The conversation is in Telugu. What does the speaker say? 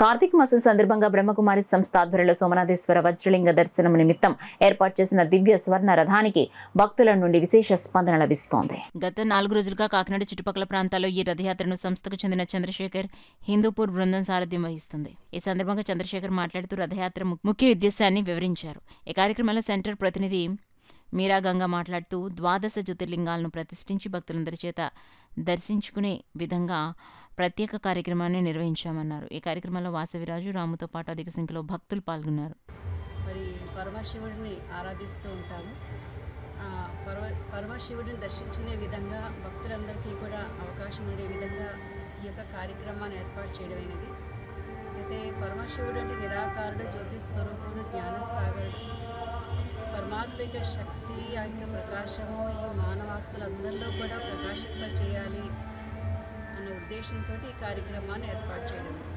కార్తీక మాసం సందర్భంగా బ్రహ్మకుమారి సంస్థ ఆధ్వర్యంలో సోమనాథేశ్వర వజ్రలింగ దర్శనం నిమిత్తం ఏర్పాటు చేసిన దివ్య స్వర్ణ రథానికి భక్తుల నుండి విశేష స్పందన లభిస్తోంది గత నాలుగు రోజులుగా కాకినాడ చుట్టుపక్కల ప్రాంతాల్లో ఈ రథయాత్రను సంస్థకు చెందిన చంద్రశేఖర్ హిందూపూర్ బృందం సారథ్యం వహిస్తుంది ఈ సందర్భంగా చంద్రశేఖర్ మాట్లాడుతూ రథయాత్ర ము- ముఖ్య ఉద్దేశాన్ని వివరించారు ఈ కార్యక్రమంలో సెంటర్ ప్రతినిధి మీరా గంగ మాట్లాడుతూ ద్వాదశ జ్యోతిర్లింగాలను ప్రతిష్ఠించి భక్తులందరి చేత దర్శించుకునే విధంగా ప్రత్యేక కార్యక్రమాన్ని నిర్వహించామన్నారు ఈ కార్యక్రమంలో వాసవిరాజు రాముతో పాటు అధిక సంఖ్యలో భక్తులు పాల్గొన్నారు మరి పరమశివుడిని ఆరాధిస్తూ ఉంటాము ఆ పరమ పరమశివుడిని దర్శించుకునే విధంగా భక్తులందరికీ కూడా అవకాశం ఉండే విధంగా ఈ యొక్క కార్యక్రమాన్ని ఏర్పాటు చేయడమైనది అయితే పరమశివుడు అంటే నిరాకారుడు జ్యోతి స్వరూపుడు జ్ఞానసాగరుడు పరమాత్మిక శక్తి ఆ యొక్క ప్రకాశము ఈ మానవాత్మలందరిలో కూడా ప్రకాశింప చేయాలి అన్న ఉద్దేశంతో ఈ కార్యక్రమాన్ని ఏర్పాటు చేయడం